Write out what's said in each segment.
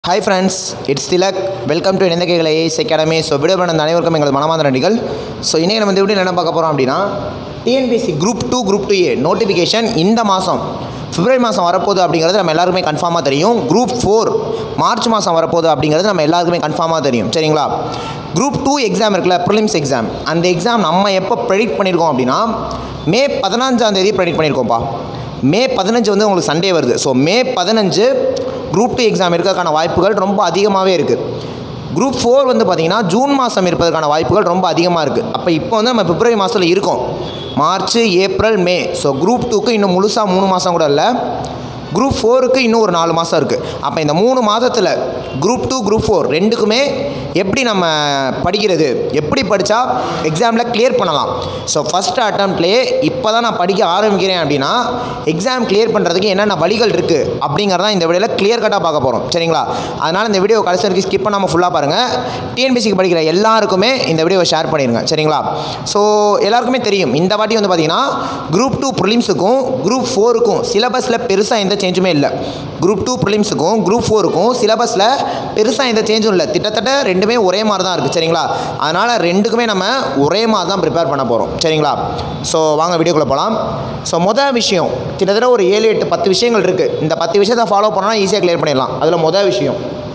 hi friends it's Tilak welcome to இணைந்த கைகளை as academy so video பண்ண அனைவருக்கும் எங்களது மனமார்ந்த நன்றிகள் ஸோ இன்றைக்கி நம்ம இந்த வீடியோ என்ன பார்க்க போகிறோம் அப்படின்னா TNPSC group two group two a notification இந்த மாதம் பிப்ரவரி மாதம் வரப்போகுது அப்படிங்கிறது நம்ம எல்லாருக்குமே கன்ஃபார்மாக தெரியும் குரூப் ஃபோர் மார்ச் மாதம் வரப்போகுது அப்படிங்கிறது நம்ம எல்லாருக்குமே கன்ஃபார்மாக தெரியும் சரிங்களா குரூப் டூ எக்ஸாம் இருக்குல்ல ப்ரிலிம்ஸ் எக்ஸாம் அந்த எக்ஸாம் நம்ம எப்போ ப்ரெடிக்ட் பண்ணியிருக்கோம் அப்படின்னா மே பதினஞ்சாம் தேதி ப்ரெடிக்ட் பண்ணியிருக்கோம்ப்பா மே பதினஞ்சு வந்து உங்களுக்கு சண்டே வருது ஸோ மே பதினஞ்சு குரூப் டூ எக்ஸாம் இருக்கிறதுக்கான வாய்ப்புகள் ரொம்ப அதிகமாகவே இருக்குது குரூப் ஃபோர் வந்து பார்த்திங்கன்னா ஜூன் மாதம் இருப்பதற்கான வாய்ப்புகள் ரொம்ப அதிகமாக இருக்குது அப்போ இப்போ வந்து நம்ம பிப்ரவரி மாதத்தில் இருக்கோம் March April May so group டூக்கு இன்னும் முழுசாக மூணு மாதம் கூட இல்லை குரூப் ஃபோருக்கு இன்னும் ஒரு நாலு மாதம் இருக்குது அப்போ இந்த மூணு மாதத்தில் குரூப் டூ குரூப் ஃபோர் ரெண்டுக்குமே எப்படி நம்ம படிக்கிறது எப்படி படித்தா எக்ஸாமில் கிளியர் பண்ணலாம் ஸோ ஃபஸ்ட் அட்டம்ப்ட்லேயே இப்போ தான் நான் படிக்க ஆரம்பிக்கிறேன் அப்படின்னா எக்ஸாம் கிளியர் பண்ணுறதுக்கு என்னென்ன வழிகள் இருக்குது அப்படிங்கிறதான் இந்த வீடியோவில் கிளியர் கட்டாக பார்க்க போகிறோம் சரிங்களா அதனால் இந்த வீடியோ கடைசி வரைக்கும் ஸ்கிப் பண்ணாமல் ஃபுல்லாக பாருங்கள் டிஎன்பிசிக்கு படிக்கிற எல்லாருக்குமே இந்த வீடியோவை ஷேர் பண்ணிடுங்க சரிங்களா ஸோ எல்லாருக்குமே தெரியும் இந்த வாட்டி வந்து பார்த்தீங்கன்னா குரூப் டூ ப்ரிலிம்ஸுக்கும் குரூப் ஃபோருக்கும் சிலபஸில் பெருசாக எந்த சேஞ்சுமே இல்லை குரூப் டூ ப்ரிலிம்ஸுக்கும் குரூப் ஃபோருக்கும் சிலபஸில் பெருசாக எந்த சேஞ்சும் இல்லை கிட்டத்தட்ட ரெண்டுமே ஒரே மாதிரி தான் இருக்குது சரிங்களா அதனால் ரெண்டுக்குமே நம்ம ஒரே மாதிரி தான் ப்ரிப்பேர் பண்ண போகிறோம் சரிங்களா ஸோ வாங்க வீடியோக்குள்ளே போகலாம் ஸோ மொதல் விஷயம் கிட்டத்தட்ட ஒரு ஏழு எட்டு பத்து விஷயங்கள் இருக்குது இந்த பத்து விஷயத்தை ஃபாலோ பண்ணால் ஈஸியாக கிளியர் பண்ணிடலாம் அதில் மொதல் விஷயம்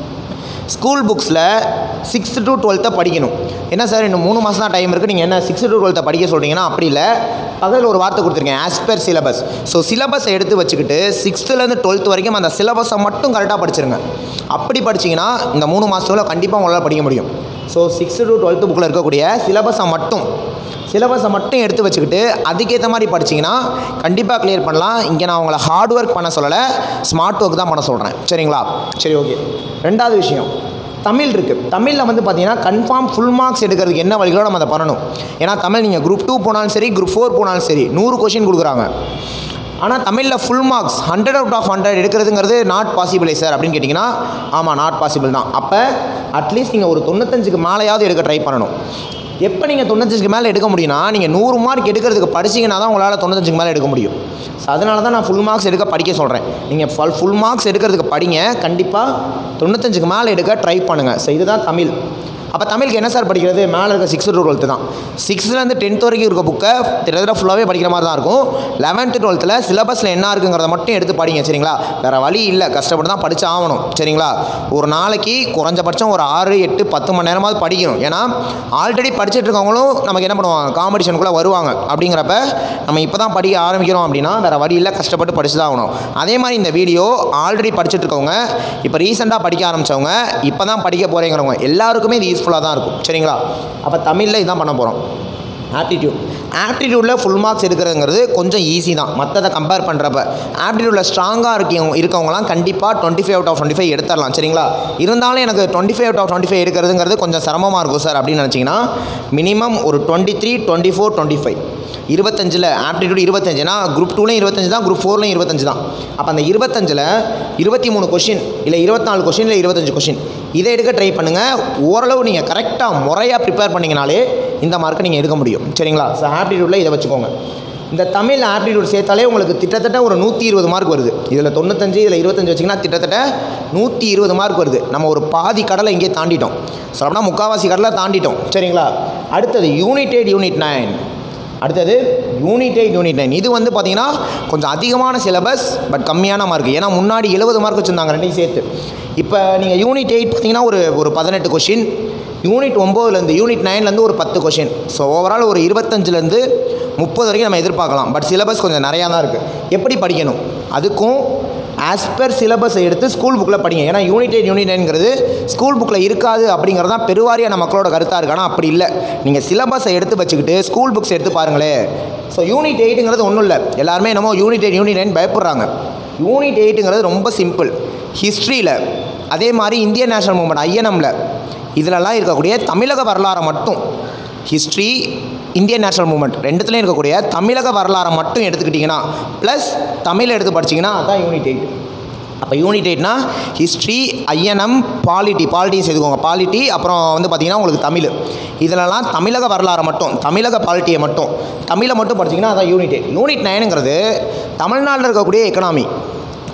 ஸ்கூல் புக்ஸில் சிக்ஸ்த்து டு டுவெல்த்தை படிக்கணும் என்ன சார் இன்னும் மூணு மாதம் தான் டைம் இருக்குது நீங்கள் என்ன சிக்ஸ்த்து டு டுவெல்த்தை படிக்க சொல்கிறீங்கன்னா அப்படி இல்லை பக்கத்தில் ஒரு வார்த்தை கொடுத்துருக்கேன் ஆஸ் பெர் சிலபஸ் ஸோ சிலபஸை எடுத்து வச்சுக்கிட்டு சிக்ஸ்த்துலேருந்து டுவெல்த் வரைக்கும் அந்த சிலபஸை மட்டும் கரெக்டாக படிச்சிருங்க அப்படி படிச்சிங்கன்னா இந்த மூணு மாதத்தில் கண்டிப்பாக உங்களால் படிக்க முடியும் ஸோ சிக்ஸ்த்து டு டுவெல்த்து புக்கில் இருக்கக்கூடிய சிலபஸை மட்டும் சிலபஸை மட்டும் எடுத்து வச்சுக்கிட்டு அதுக்கேற்ற மாதிரி படிச்சிங்கன்னா கண்டிப்பாக கிளியர் பண்ணலாம் இங்கே நான் உங்களை ஹார்ட் ஒர்க் பண்ண சொல்லலை ஸ்மார்ட் ஒர்க் தான் பண்ண சொல்கிறேன் சரிங்களா சரி ஓகே ரெண்டாவது விஷயம் தமிழ் இருக்குது தமிழில் வந்து பார்த்தீங்கன்னா கன்ஃபார்ம் ஃபுல் மார்க்ஸ் எடுக்கிறதுக்கு என்ன வழிகளோ நம்ம அதை பண்ணணும் ஏன்னா தமிழ் நீங்கள் குரூப் டூ போனாலும் சரி குரூப் ஃபோர் போனாலும் சரி நூறு கொஷின் கொடுக்குறாங்க ஆனால் தமிழில் full marks hundred out of hundred எடுக்கிறதுங்கிறது நாட் பாசிபிளே சார் அப்படின்னு கேட்டிங்கன்னா ஆமாம் நாட் பாசிபிள் தான் அப்போ அட்லீஸ்ட் நீங்கள் ஒரு தொண்ணூத்தஞ்சுக்கு மேலேயாவது எடுக்க ட்ரை பண்ணணும் எப்போ நீங்கள் தொண்ணூத்தஞ்சுக்கு மேலே எடுக்க முடியும்னா நீங்கள் நூறு மார்க் எடுக்கிறதுக்கு படிச்சிங்கன்னா தான் உங்களால் தொண்ணூத்தஞ்சுக்கு மேலே எடுக்க முடியும் ஸோ அதனால தான் நான் ஃபுல் மார்க்ஸ் எடுக்க படிக்க சொல்கிறேன் நீங்கள் ஃபுல் ஃபுல் மார்க்ஸ் எடுக்கிறதுக்கு படிங்க கண்டிப்பாக தொண்ணூத்தஞ்சுக்கு மேலே எடுக்க ட்ரை பண்ணுங்கள் ஸோ இதுதான் தமிழ் அப்போ தமிழுக்கு என்ன சார் படிக்கிறது மேலே இருக்க சிக்ஸ்த்து டு டுவெல்த்து தான் சிக்ஸ்த்துலேருந்து டென்த் வரைக்கும் இருக்க புக்கை கிட்டத்தட்ட ஃபுல்லாகவே படிக்கிற மாதிரி தான் இருக்கும் லெவன்த்து டுவெல்த்தில் சிலபஸில் என்ன இருக்குங்கிறத மட்டும் எடுத்து படிங்க சரிங்களா வேறு வழி இல்லை கஷ்டப்பட்டு தான் படித்து ஆகணும் சரிங்களா ஒரு நாளைக்கு குறைஞ்சபட்சம் ஒரு ஆறு எட்டு பத்து மணி நேரமாவது படிக்கணும் ஏன்னா ஆல்ரெடி படிச்சுட்டு இருக்கவங்களும் நமக்கு என்ன பண்ணுவாங்க காம்படிஷனுக்குள்ளே வருவாங்க அப்படிங்கிறப்ப நம்ம இப்போ தான் படிக்க ஆரம்பிக்கிறோம் அப்படின்னா வேறு வழி இல்லை கஷ்டப்பட்டு படிச்சு தான் ஆகணும் அதே மாதிரி இந்த வீடியோ ஆல்ரெடி படிச்சுட்டு இருக்கவங்க இப்போ ரீசெண்டாக படிக்க ஆரம்பித்தவங்க இப்போ தான் படிக்க போகிறேங்கிறவங்க எல்லாருக்குமே இது யூஸ்ஃபுல்லாக தான் இருக்கும் சரிங்களா அப்போ தமிழில் இதான் பண்ண போகிறோம் ஆப்டிடியூட் ஆப்டிடியூடில் ஃபுல் மார்க்ஸ் எடுக்கிறதுங்கிறது கொஞ்சம் ஈஸி தான் மற்றதை கம்பேர் பண்ணுறப்ப ஆப்டிடியூடில் ஸ்ட்ராங்காக இருக்கவங்க இருக்கவங்களாம் கண்டிப்பாக twenty five out of twenty five எடுத்துடலாம் சரிங்களா இருந்தாலும் எனக்கு twenty five out of twenty five எடுக்கிறதுங்கிறது கொஞ்சம் சிரமமாக இருக்கும் சார் அப்படின்னு நினச்சிங்கன்னா மினிமம் ஒரு twenty three twenty four twenty five இருபத்தஞ்சில் ஆப்டிடியூட் இருபத்தஞ்சுனா குரூப் டூலையும் இருபத்தஞ்சு தான் குரூப் ஃபோர்லையும் இருபத்தஞ்சு தான் அப்போ அந்த இருபத்தஞ்சில் இருபத்தி மூணு கொஷின் இல்லை இருபத்தாலு கொஷின் இல்லை இருபத்தஞ்சு கொஷின் இதை எடுக்க ட்ரை பண்ணுங்கள் ஓரளவு நீங்கள் கரெக்டாக முறையாக ப்ரிப்பேர் பண்ணிங்கனாலே இந்த மார்க்கை நீங்கள் எடுக்க முடியும் சரிங்களா ஸோ ஆப்டிடியூடில் இதை வச்சுக்கோங்க இந்த தமிழ் ஆப்டிடியூட் சேர்த்தாலே உங்களுக்கு கிட்டத்தட்ட ஒரு நூற்றி இருபது மார்க் வருது இதில் தொண்ணூத்தஞ்சு இதில் இருபத்தஞ்சு வச்சிங்கன்னா கிட்டத்தட்ட நூற்றி இருபது மார்க் வருது நம்ம ஒரு பாதி கடலை இங்கே தாண்டிட்டோம் ஸோ அப்படின்னா முக்கால்வாசி கடலை தாண்டிட்டோம் சரிங்களா அடுத்தது யூனிட் எயிட் யூனிட் நைன் அடுத்தது யூனிட் எயிட் யூனிட் நைன் இது வந்து பார்த்தீங்கன்னா கொஞ்சம் அதிகமான சிலபஸ் பட் கம்மியான மார்க் ஏன்னா முன்னாடி எழுபது மார்க் வச்சுருந்தாங்க ரெண்டையும் சேர்த்து இப்போ நீங்கள் யூனிட் எயிட் பார்த்தீங்கன்னா ஒரு ஒரு பதினெட்டு கொஷின் யூனிட் ஒம்போதுலேருந்து யூனிட் நைன்லேருந்து ஒரு பத்து கொஷின் ஸோ ஓவரால் ஒரு இருபத்தஞ்சிலேருந்து முப்பது வரைக்கும் நம்ம எதிர்பார்க்கலாம் பட் சிலபஸ் கொஞ்சம் நிறையா தான் இருக்குது எப்படி படிக்கணும் அதுக்கும் ஆஸ் பர் சிலபஸை எடுத்து ஸ்கூல் புக்கில் படிங்க ஏன்னா யூனிட் எயிட் யூனிட் நைன்ங்கிறது ஸ்கூல் புக்கில் இருக்காது அப்படிங்கிறது தான் பெருவாரியான மக்களோட கருத்தாக இருக்கு ஆனால் அப்படி இல்லை நீங்கள் சிலபஸை எடுத்து வச்சுக்கிட்டு ஸ்கூல் புக்ஸ் எடுத்து பாருங்களேன் ஸோ யூனிட் எயிட்டுங்கிறது ஒன்றும் இல்லை எல்லாருமே என்னமோ யூனிட் எயிட் யூனிட் நைன் பயப்படுறாங்க யூனிட் எயிட்டுங்கிறது ரொம்ப சிம்பிள் ஹிஸ்ட்ரியில் அதே மாதிரி இந்தியன் நேஷனல் மூமெண்ட் ஐஎன்எம்மில் இதிலெல்லாம் இருக்கக்கூடிய தமிழக வரலாறை மட்டும் ஹிஸ்ட்ரி இந்தியன் நேஷனல் மூமெண்ட் ரெண்டுத்துலேயும் இருக்கக்கூடிய தமிழக வரலாறை மட்டும் எடுத்துக்கிட்டிங்கன்னா ப்ளஸ் தமிழ் எடுத்து படிச்சிங்கன்னா அதுதான் யூனிட் எயிட் அப்போ யூனிட் எயிட்னா ஹிஸ்ட்ரி ஐஎன்எம் பாலிட்டி பாலிட்டியும் சேர்த்துக்கோங்க பாலிட்டி அப்புறம் வந்து பார்த்திங்கன்னா உங்களுக்கு தமிழ் இதிலலாம் தமிழக வரலாறை மட்டும் தமிழக பாலிட்டியை மட்டும் தமிழை மட்டும் படிச்சிங்கன்னா அதான் யூனிட் எயிட் யூனிட் நைனுங்கிறது தமிழ்நாட்டில் இருக்கக்கூடிய எக்கனாமி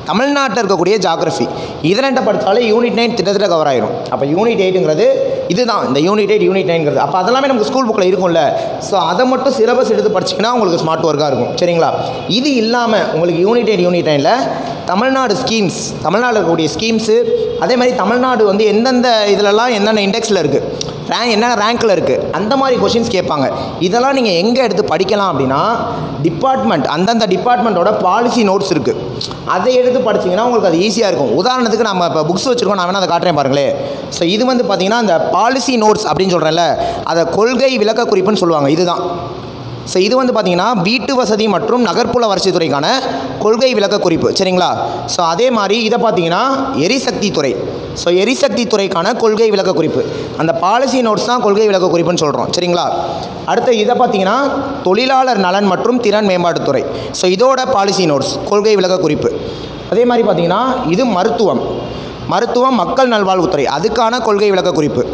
தமிழ்நாட்டில் இருக்கக்கூடிய ஜாகிரஃபி இது ரெண்டை படித்தாலே யூனிட் நைன் திட்டத்தில் கவர் ஆயிரும் அப்போ யூனிட் எயிட்டுங்கிறது இதுதான் இந்த யூனிட் எயிட் யூனிட் நைன்ங்கிறது அப்போ அதெல்லாமே நமக்கு ஸ்கூல் புக்கில் இருக்கும்ல ஸோ அதை மட்டும் சிலபஸ் எடுத்து படிச்சிங்கன்னா உங்களுக்கு ஸ்மார்ட் ஒர்க்காக இருக்கும் சரிங்களா இது இல்லாமல் உங்களுக்கு யூனிட் எயிட் யூனிட் நைனில் தமிழ்நாடு ஸ்கீம்ஸ் தமிழ்நாட்டில் இருக்கக்கூடிய ஸ்கீம்ஸு அதே மாதிரி தமிழ்நாடு வந்து எந்தெந்த இதிலலாம் என்னென்ன இண்டெக்ஸில் இருக்குது ரேங்க் என்னென்ன ரேங்க்கில் இருக்குது அந்த மாதிரி கொஷின்ஸ் கேட்பாங்க இதெல்லாம் நீங்கள் எங்கே எடுத்து படிக்கலாம் அப்படின்னா டிபார்ட்மெண்ட் அந்தந்த டிபார்ட்மெண்ட்டோட பாலிசி நோட்ஸ் இருக்குது அதை எடுத்து படிச்சிங்கன்னா உங்களுக்கு அது ஈஸியாக இருக்கும் உதாரணத்துக்கு நம்ம இப்போ புக்ஸ் வச்சுருக்கோம் நான் வேணால் அதை காட்டுறேன் பாருங்களேன் ஸோ இது வந்து பார்த்தீங்கன்னா அந்த பாலிசி நோட்ஸ் அப்படின்னு சொல்கிறேன்ல அதை கொள்கை விளக்க குறிப்புன்னு சொல்லுவாங்க இதுதான் ஸோ இது வந்து பார்த்தீங்கன்னா வீட்டு வசதி மற்றும் நகர்ப்புற வளர்ச்சித்துறைக்கான கொள்கை விளக்க குறிப்பு சரிங்களா ஸோ அதே மாதிரி இதை பார்த்தீங்கன்னா எரிசக்தி துறை ஸோ எரிசக்தி துறைக்கான கொள்கை விளக்க குறிப்பு அந்த பாலிசி நோட்ஸ் தான் கொள்கை விளக்க குறிப்புன்னு சொல்கிறோம் சரிங்களா அடுத்து இதை பார்த்தீங்கன்னா தொழிலாளர் நலன் மற்றும் திறன் மேம்பாட்டுத்துறை ஸோ இதோட பாலிசி நோட்ஸ் கொள்கை விளக்க குறிப்பு அதே மாதிரி பார்த்தீங்கன்னா இது மருத்துவம் மருத்துவம் மக்கள் நல்வாழ்வுத்துறை அதுக்கான கொள்கை விளக்க குறிப்பு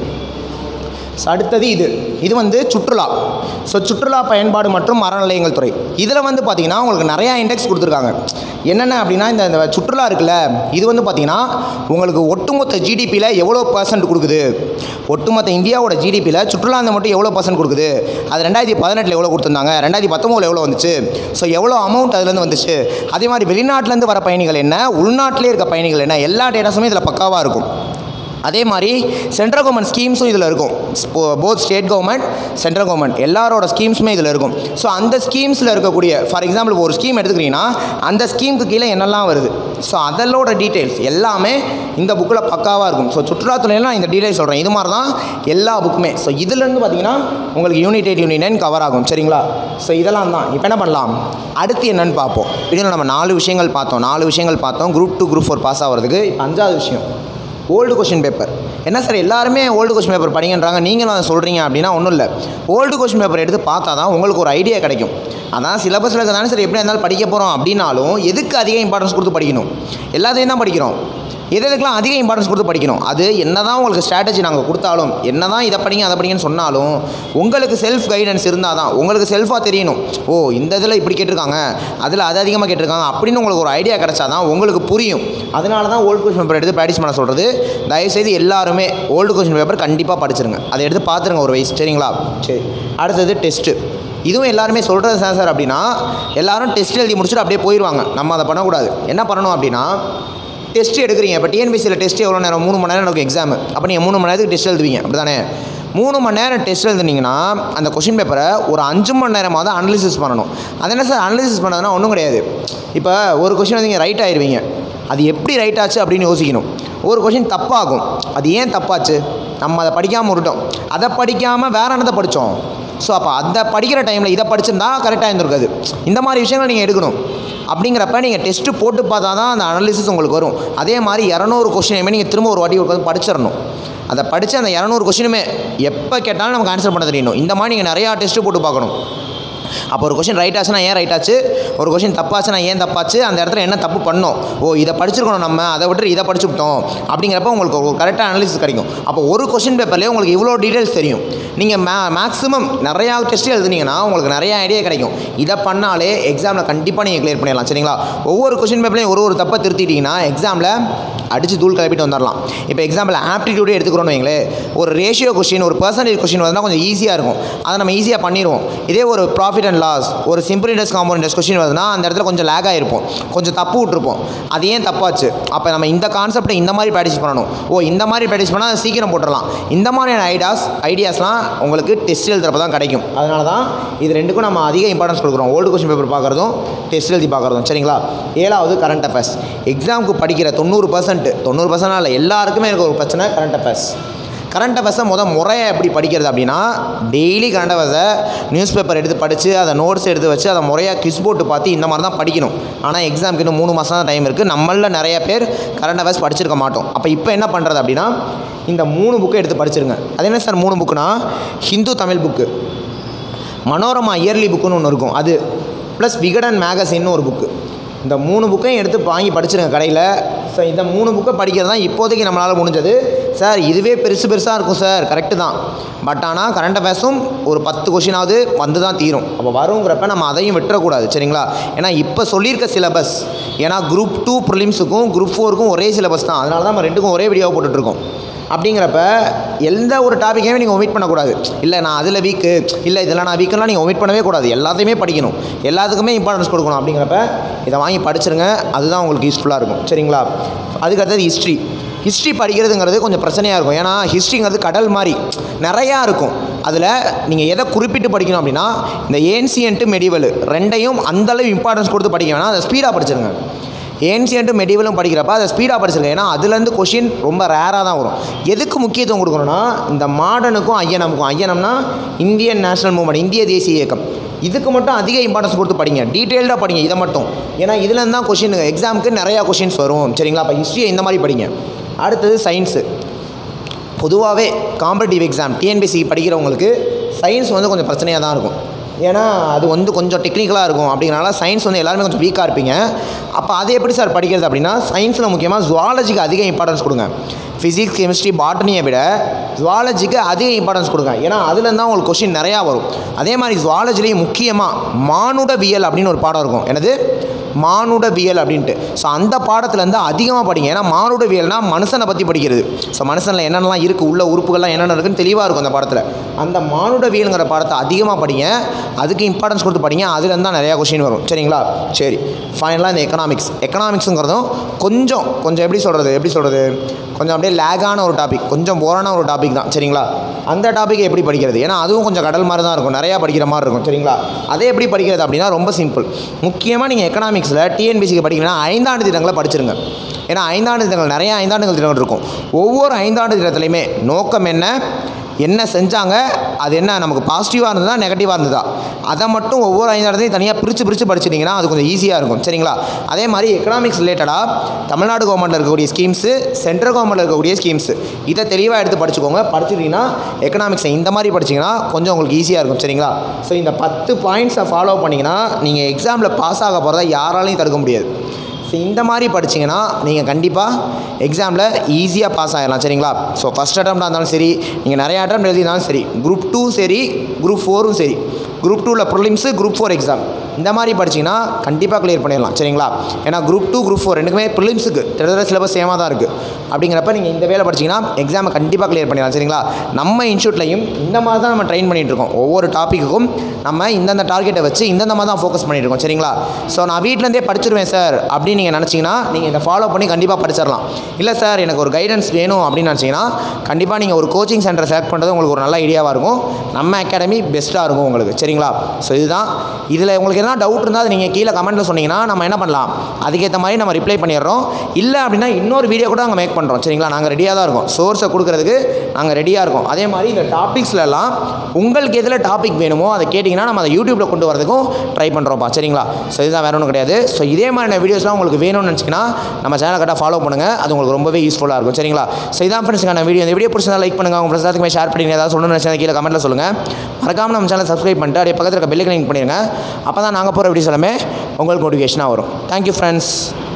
ஸோ அடுத்தது இது இது வந்து சுற்றுலா ஸோ சுற்றுலா பயன்பாடு மற்றும் அறநிலையங்கள் துறை இதில் வந்து பார்த்திங்கன்னா உங்களுக்கு நிறையா இண்டெக்ஸ் கொடுத்துருக்காங்க என்னென்ன அப்படின்னா இந்த இந்த சுற்றுலா இருக்குல்ல இது வந்து பார்த்திங்கன்னா உங்களுக்கு ஒட்டுமொத்த ஜிடிபியில் எவ்வளோ பர்சன்ட் கொடுக்குது ஒட்டுமொத்த இந்தியாவோட ஜிடிபியில் சுற்றுலா அந்த மட்டும் எவ்வளோ பர்சன்ட் கொடுக்குது அது ரெண்டாயிரத்தி பதினெட்டில் எவ்வளோ கொடுத்துருந்தாங்க ரெண்டாயிரத்தி பத்தொம்போதில் எவ்வளோ வந்துச்சு ஸோ எவ்வளோ அமௌண்ட் அதுலேருந்து வந்துச்சு அதே மாதிரி வெளிநாட்டிலேருந்து வர பயணிகள் என்ன உள்நாட்டிலே இருக்க பயணிகள் என்ன எல்லா டேட்டாஸுமே இதில் பக்காவாக இருக்கும் அதே மாதிரி சென்ட்ரல் கவர்மெண்ட் ஸ்கீம்ஸும் இதில் இருக்கும் both state government central government எல்லாரோட ஸ்கீம்ஸுமே இதில் இருக்கும் ஸோ அந்த ஸ்கீம்ஸில் இருக்கக்கூடிய ஃபார் எக்ஸாம்பிள் ஒரு ஸ்கீம் எடுத்துக்கிட்டிங்கன்னா அந்த ஸ்கீமுக்கு கீழே என்னெல்லாம் வருது ஸோ அதோட டீட்டெயில்ஸ் எல்லாமே இந்த புக்கில் பக்காவாக இருக்கும் ஸோ சுற்றுலாத்துறையில் நான் இந்த டீட்டெயில்ஸ் சொல்கிறேன் இது மாதிரி தான் எல்லா புக்குமே ஸோ இதுலேருந்து பார்த்தீங்கன்னா உங்களுக்கு unit eight unit nine cover ஆகும் சரிங்களா ஸோ இதெல்லாம் தான் இப்போ என்ன பண்ணலாம் அடுத்து என்னன்னு பார்ப்போம் இதில் நம்ம நாலு விஷயங்கள் பார்த்தோம் நாலு விஷயங்கள் பார்த்தோம் group two group four pass ஆகிறதுக்கு இப்போ அஞ்சாவது விஷயம் ஓல்டு கொஷின் பேப்பர் என்ன சார் எல்லாருமே ஓல்டு கொஷின் பேப்பர் படிங்கன்றாங்க நீங்களும் அதை சொல்கிறீங்க அப்படின்னா ஒன்றும் இல்லை ஓல்டு கொஷின் பேப்பர் எடுத்து பார்த்தா தான் உங்களுக்கு ஒரு ஐடியா கிடைக்கும் அதான் சிலபஸில் தானே சார் எப்படி இருந்தாலும் படிக்க போகிறோம் அப்படின்னாலும் எதுக்கு அதிக இம்பார்ட்டன்ஸ் கொடுத்து படிக்கணும் எல்லாத்தையும் தான் படிக்கிறோம் எது எதுக்கெல்லாம் அதிக இம்பார்ட்டன்ஸ் கொடுத்து படிக்கணும் அது என்ன தான் உங்களுக்கு ஸ்ட்ராட்டஜி நாங்கள் கொடுத்தாலும் என்ன தான் இதை படிங்க அதை படிங்கன்னு சொன்னாலும் உங்களுக்கு செல்ஃப் கைடன்ஸ் இருந்தால் தான் உங்களுக்கு செல்ஃபாக தெரியணும் ஓ இந்த இதில் இப்படி கேட்டிருக்காங்க அதில் அது அதிகமாக கேட்டிருக்காங்க அப்படின்னு உங்களுக்கு ஒரு ஐடியா கிடைச்சா தான் உங்களுக்கு புரியும் அதனால தான் ஓல்டு கொஸ்டின் பேப்பர் எடுத்து ப்ராக்டிஸ் பண்ண சொல்கிறது தயவுசெய்து எல்லாருமே ஓல்டு கொஸ்டின் பேப்பர் கண்டிப்பாக படிச்சிருங்க அதை எடுத்து பார்த்துருங்க ஒரு வயசு சரிங்களா சரி அடுத்தது டெஸ்ட்டு இதுவும் எல்லாருமே சொல்கிறது சார் சார் அப்படின்னா எல்லாரும் டெஸ்ட் எழுதி முடிச்சுட்டு அப்படியே போயிடுவாங்க நம்ம அதை பண்ணக்கூடாது என்ன பண்ணணும் அப்படின்னா டெஸ்ட் எடுக்கிறீங்க இப்போ டிஎன்பிசியில் டெஸ்ட் எவ்வளோ நேரம் மூணு மணி நேரம் எனக்கு எக்ஸாம் அப்போ நீங்கள் மூணு மணி நேரத்துக்கு டெஸ்ட் எழுதுவீங்க அப்படி தானே மூணு மணி நேரம் டெஸ்ட் எழுதுனீங்கன்னா அந்த கொஷின் பேப்பரை ஒரு அஞ்சு மணி நேரமாக தான் அனலிசிஸ் பண்ணணும் அது என்ன சார் அனலிசிஸ் பண்ணதுன்னா ஒன்றும் கிடையாது இப்போ ஒரு கொஷின் வந்து நீங்கள் ரைட் ஆயிடுவீங்க அது எப்படி ரைட் ஆச்சு அப்படின்னு யோசிக்கணும் ஒரு கொஷின் தப்பாகும் அது ஏன் தப்பாச்சு நம்ம அதை படிக்காமல் விட்டுட்டோம் அதை படிக்காமல் வேற என்னத்தை படித்தோம் ஸோ அப்போ அந்த படிக்கிற டைமில் இதை படிச்சிருந்தா கரெக்டாக இருந்திருக்காது இந்த மாதிரி விஷயங்கள் நீங்கள் எடுக்கணும் அப்படிங்கிறப்ப நீங்கள் டெஸ்ட்டு போட்டு பார்த்தா தான் அந்த அனாலிசிஸ் உங்களுக்கு வரும் அதே மாதிரி இரநூறு கொஷினையுமே நீங்கள் திரும்ப ஒரு வாட்டி உட்காந்து படிச்சிடணும் அதை படித்து அந்த இரநூறு கொஷினுமே எப்போ கேட்டாலும் நமக்கு ஆன்சர் பண்ண தெரியணும் இந்த மாதிரி நீங்கள் நிறையா டெஸ்ட்டு போட்டு பார்க்கணும் அப்போ ஒரு கொஷின் ரைட் ஆச்சுன்னா ஏன் ரைட் ஆச்சு ஒரு கொஷின் தப்பாச்சுன்னா ஏன் தப்பாச்சு அந்த இடத்துல என்ன தப்பு பண்ணோம் ஓ இதை படிச்சிருக்கணும் நம்ம அதை விட்டு இதை படிச்சு விட்டோம் அப்படிங்கிறப்ப உங்களுக்கு ஒரு கரெக்டாக அனாலிசிஸ் கிடைக்கும் அப்போ ஒரு கொஷின் பேப்பர்லேயே உங்களுக்கு இவ்வளோ டீட்டெயில்ஸ் தெரியும் நீங்கள் மே மேக்ஸிமம் நிறையா டெஸ்ட் எழுதுனீங்கன்னா உங்களுக்கு நிறைய ஐடியா கிடைக்கும் இதை பண்ணாலே எக்ஸாமில் கண்டிப்பாக நீங்கள் கிளியர் பண்ணிடலாம் சரிங்களா ஒவ்வொரு கொஷின் பேப்பர்லையும் ஒரு ஒரு தப்பை திருத்திட்டீங்கன்னா எக்ஸாமில் அடித்து தூள் கிளப்பிட்டு வந்துடலாம் இப்போ எக்ஸாம்பிள் ஆப்டிடியூடே எடுத்துக்கிறோன்னு வைங்களேன் ஒரு ரேஷியோ கொஷின் ஒரு பர்சன்டேஜ் கொஷின் வந்தால் கொஞ்சம் ஈஸியாக இருக்கும் அதை நம்ம ஈஸியாக பண்ணிடுவோம் இதே ஒரு ப்ராஃபிட் அண்ட் லாஸ் ஒரு simple interest compound interest question வருதுன்னா அந்த இடத்துல கொஞ்சம் லேக் ஆகிருப்போம் கொஞ்சம் தப்பு விட்டுருப்போம் அது ஏன் தப்பாச்சு அப்போ நம்ம இந்த கான்செப்டை இந்த மாதிரி ப்ராக்டிஸ் பண்ணணும் ஓ இந்த மாதிரி ப்ராக்டிஸ் பண்ணால் அதை சீக்கிரம் போட்டுடலாம் இந்த மாதிரியான ஐடியாஸ் ஐடியாஸ்லாம் உங்களுக்கு டெஸ்ட் எழுதுறப்ப தான் கிடைக்கும் அதனால தான் இது ரெண்டுக்கும் நம்ம அதிக இம்பார்ட்டன்ஸ் கொடுக்குறோம் ஓல்டு கொஷின் பேப்பர் பார்க்குறதும் டெஸ்ட் எழுதி பார்க்குறதும் சரிங்களா ஏழாவது கரண்ட் அஃபேர்ஸ் எக்ஸாமுக்கு படிக்கிற தொண்ணூறு பர்சன்ட் தொண்ணூறு பர்சன்ட் இல்லை எல்லாருக்குமே எனக்கு ஒரு பிரச்சனை கரண்ட் அஃபேர்ஸ் கரண்ட் அஃபேர்ஸை முதல் முறையை எப்படி படிக்கிறது அப்படின்னா டெய்லி கரண்ட் அஃபேர்ஸை நியூஸ் பேப்பர் எடுத்து படித்து அதை நோட்ஸ் எடுத்து வச்சு அதை முறையாக கிஸ் போட்டு பார்த்து இந்த மாதிரி தான் படிக்கணும் ஆனால் எக்ஸாமுக்கு இன்னும் மூணு மாதம் தான் டைம் இருக்குது நம்மளில் நிறைய பேர் கரண்ட் அஃபேர்ஸ் படிச்சிருக்க மாட்டோம் அப்போ இப்போ என்ன பண்ணுறது அப்படின்னா இந்த மூணு புக்கை எடுத்து படிச்சிருங்க அது என்ன சார் மூணு புக்குனா ஹிந்து தமிழ் புக்கு மனோரமா இயர்லி புக்குன்னு ஒன்று இருக்கும் அது ப்ளஸ் விகடன் மேகசின்னு ஒரு புக்கு இந்த மூணு புக்கையும் எடுத்து வாங்கி படிச்சிருங்க கடையில் ஸோ இந்த மூணு புக்கை படிக்கிறது தான் இப்போதைக்கு நம்மளால் முடிஞ்சது சார் இதுவே பெருசு பெருசாக இருக்கும் சார் கரெக்டு தான் பட் ஆனால் கரண்ட் அஃபேர்ஸும் ஒரு பத்து கொஷினாவது வந்து தான் தீரும் அப்போ வருங்கிறப்ப நம்ம அதையும் விட்டுறக்கூடாது சரிங்களா ஏன்னா இப்போ சொல்லியிருக்க சிலபஸ் ஏன்னா குரூப் டூ ப்ரிலிம்ஸுக்கும் குரூப் ஃபோருக்கும் ஒரே சிலபஸ் தான் அதனால தான் நம்ம ரெண்டுக்கும் ஒரே வீடியோ போட்டுட்ருக்கோம் அப்படிங்கிறப்ப எந்த ஒரு டாப்பிக்கையுமே நீங்கள் ஒமிட் பண்ணக்கூடாது இல்லை நான் அதில் வீக்கு இல்லை இதெல்லாம் நான் வீக்கெல்லாம் நீங்கள் ஒமிட் பண்ணவே கூடாது எல்லாத்தையுமே படிக்கணும் எல்லாத்துக்குமே இம்பார்ட்டன்ஸ் கொடுக்கணும் அப்படிங்கிறப்ப இதை வாங்கி படிச்சிருங்க அதுதான் உங்களுக்கு யூஸ்ஃபுல்லாக இருக்கும் சரிங்களா அதுக்கடுத்தது ஹிஸ்ட்ரி ஹிஸ்ட்ரி படிக்கிறதுங்கிறது கொஞ்சம் பிரச்சனையாக இருக்கும் ஏன்னா ஹிஸ்ட்ரிங்கிறது கடல் மாதிரி நிறையா இருக்கும் அதில் நீங்கள் எதை குறிப்பிட்டு படிக்கணும் அப்படின்னா இந்த ஏன்சியன்ட்டு மெடிவல் ரெண்டையும் அந்தளவு இம்பார்ட்டன்ஸ் கொடுத்து படிக்க வேணாம் அதை ஸ்பீடாக படிச்சிருங்க ஏன்சியன்ட்டு மெடிவலும் படிக்கிறப்ப அதை ஸ்பீடாக படிச்சிருங்க ஏன்னா அதுலேருந்து கொஷின் ரொம்ப ரேராக தான் வரும் எதுக்கு முக்கியத்துவம் கொடுக்கணும்னா இந்த மாடர்னுக்கும் ஐயனமுக்கும் ஐயனம்னா இந்தியன் நேஷனல் மூவ்மெண்ட் இந்திய தேசிய இயக்கம் இதுக்கு மட்டும் அதிக இம்பார்ட்டன்ஸ் கொடுத்து படிங்க டீட்டெயில்டாக படிங்க இதை மட்டும் ஏன்னா இதுலேருந்து தான் கொஷின் எக்ஸாமுக்கு நிறையா கொஷின்ஸ் வரும் சரிங்களா அப்போ ஹிஸ்ட்ரியை இந்த மாதிரி படிங்க அடுத்தது சயின்ஸு பொதுவாகவே காம்படிட்டிவ் எக்ஸாம் டிஎன்பிசி படிக்கிறவங்களுக்கு சயின்ஸ் வந்து கொஞ்சம் பிரச்சனையாக தான் இருக்கும் ஏன்னா அது வந்து கொஞ்சம் டெக்னிக்கலாக இருக்கும் அப்படிங்கிறனால சயின்ஸ் வந்து எல்லாருமே கொஞ்சம் வீக்காக இருப்பீங்க அப்போ அது எப்படி சார் படிக்கிறது அப்படின்னா சயின்ஸில் முக்கியமாக ஜுவாலஜிக்கு அதிக இம்பார்ட்டன்ஸ் கொடுங்க ஃபிசிக்ஸ் கெமிஸ்ட்ரி பாட்டனியை விட ஜுவாலஜிக்கு அதிக இம்பார்ட்டன்ஸ் கொடுங்க ஏன்னா அதுலேருந்து தான் உங்களுக்கு கொஷின் நிறையா வரும் அதே மாதிரி ஜுவாலஜிலையும் முக்கியமாக மானுடவியல் அப்படின்னு ஒரு பாடம் இருக்கும் எனது மானுடவியல் அப்படின்ட்டு ஸோ அந்த பாடத்துலேருந்து அதிகமாக படிங்க ஏன்னா மானுடவியல்னால் மனுஷனை பற்றி படிக்கிறது ஸோ மனுஷனில் என்னென்னலாம் இருக்குது உள்ள உறுப்புகள்லாம் என்னென்ன இருக்குன்னு தெளிவாக இருக்கும் அந்த பாடத்தில் அந்த மானுடவியலுங்கிற பாடத்தை அதிகமாக படிங்க அதுக்கு இம்பார்ட்டன்ஸ் கொடுத்து படிங்க அதுலேருந்து தான் நிறையா கொஷின் வரும் சரிங்களா சரி ஃபைனலாக இந்த எக்கனாமிக்ஸ் எக்கனாமிக்ஸுங்கிறதும் கொஞ்சம் கொஞ்சம் எப்படி சொல்கிறது எப்படி சொல்கிறது கொஞ்சம் அப்படியே லேகான ஒரு டாபிக் கொஞ்சம் போரான ஒரு டாபிக் தான் சரிங்களா அந்த டாப்பிக்கை எப்படி படிக்கிறது ஏன்னா அதுவும் கொஞ்சம் கடல் மாதிரி தான் இருக்கும் நிறையா படிக்கிற மாதிரி இருக்கும் சரிங்களா அதை எப்படி படிக்கிறது அப்படின்னா ரொம்ப சிம்பிள் முக்கியமாக நீங்கள் எக்கனாமிக்ஸில் டிஎன்பிசிக்கு படிக்கணும்னா ஐந்தாண்டு திட்டங்களை படிச்சிருங்க ஏன்னா ஐந்தாண்டு திட்டங்கள் நிறைய ஐந்தாண்டு திட்டங்கள் இருக்கும் ஒவ்வொரு ஐந்தாண்டு திட்டத்துலையுமே நோக்கம் என்ன என்ன செஞ்சாங்க அது என்ன நமக்கு பாசிட்டிவாக இருந்ததா நெகட்டிவாக இருந்ததா அதை மட்டும் ஒவ்வொரு ஐந்தாயிரத்தையும் தனியாக பிரித்து பிரித்து படிச்சிட்டிங்கன்னா அது கொஞ்சம் ஈஸியாக இருக்கும் சரிங்களா அதே மாதிரி எக்கனாமிக்ஸ் ரிலேட்டடாக தமிழ்நாடு கவர்மெண்ட்டில் இருக்கக்கூடிய ஸ்கீம்ஸு சென்ட்ரல் கவர்மெண்ட்டில் இருக்கக்கூடிய ஸ்கீம்ஸு இதை தெளிவாக எடுத்து படிச்சுக்கோங்க படிச்சிட்டிங்கன்னா எக்கனாமிக்ஸை இந்த மாதிரி படிச்சிங்கன்னா கொஞ்சம் உங்களுக்கு ஈஸியாக இருக்கும் சரிங்களா ஸோ இந்த பத்து பாயிண்ட்ஸை ஃபாலோ பண்ணிங்கன்னா நீங்கள் எக்ஸாமில் பாஸ் ஆக போகிறத யாராலையும் தடுக்க முடியாது ஸோ இந்த மாதிரி படிச்சிங்கன்னா நீங்கள் கண்டிப்பாக எக்ஸாமில் ஈஸியாக பாஸ் ஆகிடலாம் சரிங்களா ஸோ ஃபஸ்ட் அட்டம்ப்டாக இருந்தாலும் சரி நீங்கள் நிறைய அட்டம் எழுதினாலும் சரி குரூப் டூ சரி குரூப் ஃபோரும் சரி குரூப் டூவில் ப்ரிலிம்ஸு குரூப் ஃபோர் எக்ஸாம் இந்த மாதிரி படிச்சிங்கன்னா கண்டிப்பாக க்ளியர் பண்ணிடலாம் சரிங்களா ஏன்னா குரூப் டூ குரூப் ஃபோர் ரெண்டுக்குமே ப்ரிலிம்ஸுக்கு கிட்டத்தட்ட சிலபஸ் சேமாக தான் இருக்குது அப்படிங்கிறப்ப நீங்கள் இந்த வேலை படிச்சிங்கன்னா எக்ஸாமை கண்டிப்பாக க்ளியர் பண்ணிடலாம் சரிங்களா நம்ம இன்ஸ்டியூட்லையும் இந்த மாதிரி தான் நம்ம ட்ரெயின் பண்ணிகிட்டு இருக்கோம் ஒவ்வொரு டாப்பிக்குக்கும் நம்ம இந்தந்த டார்கெட்டை வச்சு இந்தந்த மாதிரி தான் ஃபோக்கஸ் பண்ணிட்டு இருக்கோம் சரிங்களா ஸோ நான் வீட்டிலேருந்தே படிச்சிருவேன் சார் அப்படின்னு நீங்கள் நினச்சிங்கன்னா நீங்கள் இதை ஃபாலோ பண்ணி கண்டிப்பாக படிச்சிடலாம் இல்லை சார் எனக்கு ஒரு கைடன்ஸ் வேணும் அப்படின்னு நினச்சிங்கன்னா கண்டிப்பாக நீங்கள் ஒரு கோச்சிங் சென்டரை செலக்ட் பண்ணுறது உங்களுக்கு ஒரு நல்ல ஐடியாவாக இருக்கும் நம்ம அகாடமி பெஸ்ட்டாக இருக்கும் உங்களுக்கு சரிங்களா ஸோ இதுதான் இதில் உங்களுக்கு எதனா டவுட் இருந்தால் அது நீங்கள் கீழே கமெண்ட்டில் சொன்னீங்கன்னா நம்ம என்ன பண்ணலாம் அதுக்கேற்ற மாதிரி நம்ம ரிப்ளை பண்ணிடுறோம் இல்லை அப்படின்னா இன்னொரு வீடியோ கூட நாங்கள் மேக் பண்ணுறோம் சரிங்களா நாங்கள் ரெடியாக தான் இருக்கோம் சோர்ஸை கொடுக்குறதுக்கு நாங்கள் ரெடியாக இருக்கோம் அதே மாதிரி இந்த டாபிக்ஸ்லலாம் உங்களுக்கு எதில் டாபிக் வேணுமோ அதை கேட்டிங்கன்னா நம்ம அதை யூடியூப்பில் கொண்டு வரதுக்கும் ட்ரை பண்ணுறோம்ப்பா சரிங்களா ஸோ இதுதான் வேற ஒன்றும் கிடையாது ஸோ இதே மாதிரியான வீடியோஸ்லாம் உங்களுக்கு வேணும்னு நினச்சிங்கன்னா நம்ம சேனலை கரெக்டாக ஃபாலோ பண்ணுங்கள் அது உங்களுக்கு ரொம்பவே யூஸ்ஃபுல்லாக இருக்கும் சரிங்களா ஸோ இதான் ஃப்ரெண்ட்ஸுக்கான வீடியோ இந்த வீடியோ பிடிச்சதா லைக் பண்ணுங்கள் உங்கள் ஃப்ரெண்ட்ஸாத்துக்குமே ஷேர் பண்ணி ஏதாவது சொல்லணும்னு நினச்சா கீழே கமெண்ட்டில் சொல்லுங்கள் மறக்காமல் நம்ம சேனலை சப்ஸ்கிரைப் பண்ணிட்டு அப்படியே பக்கத்தில் இருக்க பெல்லை கிளிக் பண்ணிடுங்க அப்போ தான் நாங்கள் போகிற வீடியோஸ் எல்லாமே உங்களுக்கு நோட்டிஃபிகேஷனாக வரும் தேங்க்யூ ஃப்ரெண்ட்ஸ்